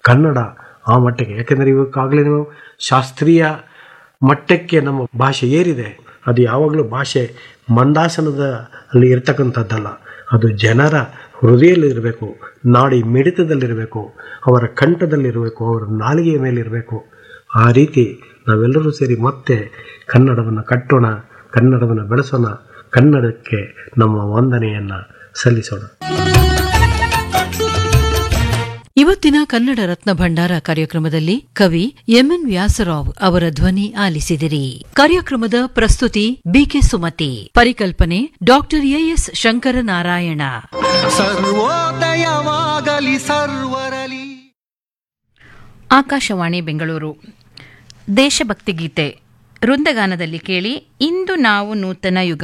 ಕನ್ನಡ ಆ ಮಟ್ಟಕ್ಕೆ ಯಾಕೆಂದರೆ ಇವಕ್ಕಾಗಲೇ ನೀವು ಶಾಸ್ತ್ರೀಯ ಮಟ್ಟಕ್ಕೆ ನಮ್ಮ ಭಾಷೆ ಏರಿದೆ ಅದು ಯಾವಾಗಲೂ ಭಾಷೆ ಮಂದಾಸನದ ಅಲ್ಲಿ ಇರ್ತಕ್ಕಂಥದ್ದಲ್ಲ ಅದು ಜನರ ಹೃದಯದಲ್ಲಿರಬೇಕು ನಾಡಿ ಮಿಡಿತದಲ್ಲಿರಬೇಕು ಅವರ ಕಂಠದಲ್ಲಿರಬೇಕು ಅವರ ನಾಲಿಗೆಯ ಮೇಲಿರಬೇಕು ಆ ರೀತಿ ನಾವೆಲ್ಲರೂ ಸೇರಿ ಮತ್ತೆ ಕನ್ನಡವನ್ನು ಕಟ್ಟೋಣ ಕನ್ನಡವನ್ನು ಬೆಳೆಸೋಣ ಕನ್ನಡಕ್ಕೆ ನಮ್ಮ ವಂದನೆಯನ್ನು ಸಲ್ಲಿಸೋಣ ಇವತ್ತಿನ ಕನ್ನಡ ರತ್ನ ಭಂಡಾರ ಕಾರ್ಯಕ್ರಮದಲ್ಲಿ ಕವಿ ಎಂಎನ್ ವ್ಯಾಸರಾವ್ ಅವರ ಧ್ವನಿ ಆಲಿಸಿದಿರಿ ಕಾರ್ಯಕ್ರಮದ ಪ್ರಸ್ತುತಿ ಬಿಕೆ ಸುಮತಿ ಪರಿಕಲ್ಪನೆ ಡಾಕ್ಟರ್ ಎಎಸ್ ಶಂಕರನಾರಾಯಣ ಸರ್ವೋದಯವಾಗಲಿ ಸರ್ವರಲಿ ಆಕಾಶವಾಣಿ ಬೆಂಗಳೂರು ದೇಶಭಕ್ತಿ ಗೀತೆ ವೃಂದಗಾನದಲ್ಲಿ ಕೇಳಿ ಇಂದು ನಾವು ನೂತನ ಯುಗ